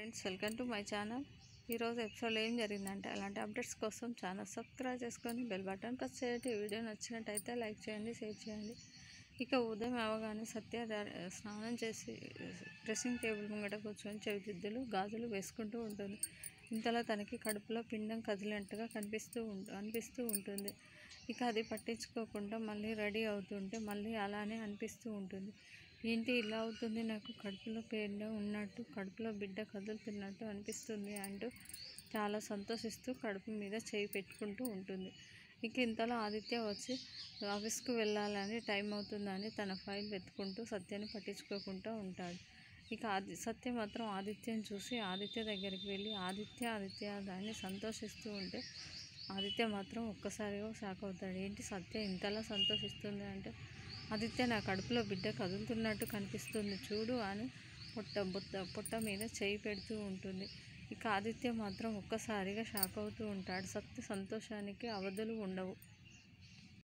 friends welcome to my channel ఈరోజు ఎపిసోడ్లో ఏం జరిగిందంటే అలాంటి అప్డేట్స్ కోసం ఛానల్ సబ్స్క్రైబ్ చేసుకొని బెల్ బటన్ ప్రెస్ చేయండి వీడియో నచ్చినట్టయితే లైక్ చేయండి షేర్ చేయండి ఇక ఉదయం అవగానే సత్య డా- స్నానం చేసి డ్రెస్సింగ్ టేబుల్ ముంగట కూర్చొని చెవిదిద్దులు గాజులు వేసుకుంటూ ఉంటుంది ఇంతలో తనకి కడుపులో పిండం కదిలినట్టుగా కనిపిస్తూ ఉంటు అనిపిస్తూ ఉంటుంది ఇక అది పట్టించుకోకుండా మళ్ళీ రెడీ అవుతుంటే మళ్ళీ అలానే అనిపిస్తూ ఉంటుంది ఏంటి ఇలా అవుతుంది నాకు కడుపులో పిండం ఉన్నట్టు కడుపులో బిడ్డ కదులుతున్నట్టు అనిపిస్తుంది అంటూ చాలా సంతోషిస్తూ కడుపు మీద చేయి పెట్టుకుంటూ ఉంటుంది ఇక ఇంతలో ఆదిత్య వచ్చి ఆఫీస్కి వెళ్ళాలని టైం అవుతుందని తన ఫైల్ వెతుకుంటూ సత్యాన్ని పట్టించుకోకుండా ఉంటాడు ఇక ఆది సత్య మాత్రం ఆదిత్యని చూసి ఆదిత్య దగ్గరికి వెళ్ళి ఆదిత్య ఆదిత్య దాన్ని సంతోషిస్తూ ఉంటే ఆదిత్య మాత్రం ఒక్కసారిగా షాక్ అవుతాడు ఏంటి సత్య ఇంతలా సంతోషిస్తుంది అంటే ఆదిత్య నా కడుపులో బిడ్డ కదులుతున్నట్టు కనిపిస్తుంది చూడు అని పొట్ట బొత్త పొట్ట మీద చేయి పెడుతూ ఉంటుంది ఇక ఆదిత్య మాత్రం ఒక్కసారిగా షాక్ అవుతూ ఉంటాడు సత్య సంతోషానికి అవధులు ఉండవు